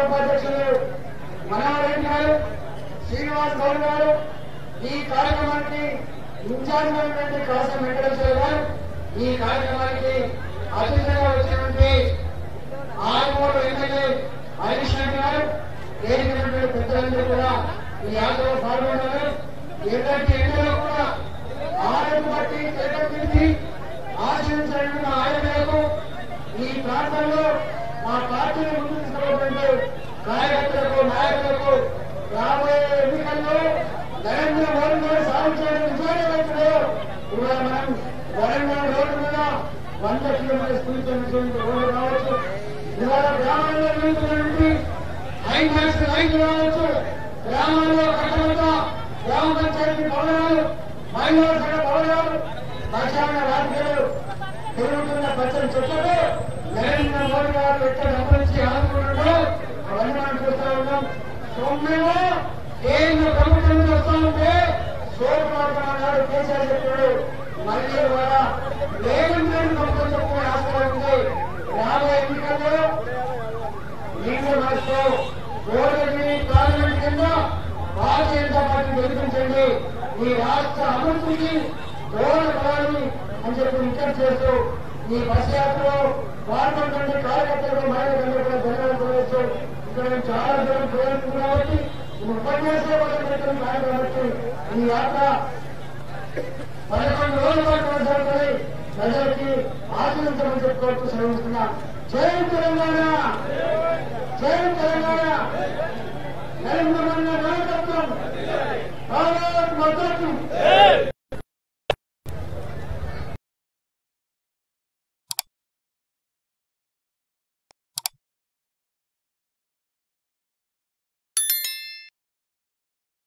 ఉపాధ్యక్షులు మనోహరెడ్డి గారు శ్రీనివాస్ గౌడ్ గారు ఈ కార్యక్రమానికి ఇన్ఛార్జ్ అయినటువంటి కాసం వెంకటేశ్వర గారు ఈ కార్యక్రమానికి అతిథిగా వచ్చినటువంటి ఆరుమూడు ఎమ్మెల్యే హరీష్ రెడ్డి గారు వేదికైనటువంటి పెద్దలందరూ కూడా ఈ యాత్రలో పాల్గొన్నారు ఎలాంటి ఎండలో కూడా ఆరోగ్య బట్టి చేపట్టించి ఆశ్రయించడానికి మా ఆయనకు ఈ ప్రాంతంలో మా పార్టీని ముందుకు తీసుకున్నటువంటి కార్యకర్తలకు నాయకులకు రాబోయే ఎన్నికల్లో నరేంద్ర మోడీ గారు సాధించిన విజయవంతులు ఇవాళ మనం వరంగల్ రోడ్డు మీద వంద కిలోమీటర్ స్పీడ్ ఉన్నటువంటి రోడ్డు కావచ్చు ఇవాళ గ్రామాల్లో నిలుతున్నటువంటి హైమాక్స్ లైన్లు కావచ్చు గ్రామాల్లో కట్టబడ్డ గ్రామ పంచాయతీ భవనాలు మహిళా సంఘ భవనాలు శ్మశాన రాజకీయాలు పెరుగుతున్న పచ్చని చెట్లకు నరేంద్ర మోడీ గారు ఎక్కడ డబ్బులిచ్చి ఆదుకుంటున్నారో అవన్నీ మనం చూస్తూ ఉన్నాం సొమ్మెలో కేంద్ర ప్రభుత్వం నుంచి వస్తూ ఉంటే సోమవారం గారు కేసీఆర్ చెప్పాడు మళ్ళీ ద్వారా రేవంత్ రెడ్డి ప్రభుత్వం చెప్పుకునే ఆస్కారం ఉంది రాబోయే ఎన్నికల్లో నీళ్లు రాష్ట్ర గోడగిరి పార్లమెంట్ కింద భారతీయ జనతా పార్టీ గెలిపించండి ఈ రాష్ట్ర అభివృద్ధికి దోహదపడాలి అని చెప్పి విజ్ఞప్తి చేస్తూ ఈ బస్ యాత్రలో పాల్గొంటుండే కార్యకర్తలకు మహిళలందరూ కూడా ధన్యవాదాలు తెలియజేస్తూ ఇక్కడ మేము చాలా దూరం ప్రయాణించాం కాబట్టి ఈ ఉపన్యాసం మొదలుపెట్టిన కాదు కాబట్టి ఈ యాత్ర పదకొండు రోజుల పాటు కొనసాగుతుంది ప్రజలకి ఆచరించమని చెప్పుకోవచ్చు శ్రమిస్తున్నా జై తెలంగాణ జై తెలంగాణ నరేంద్ర మోడీ నాయకత్వం భారత్ మద్దతు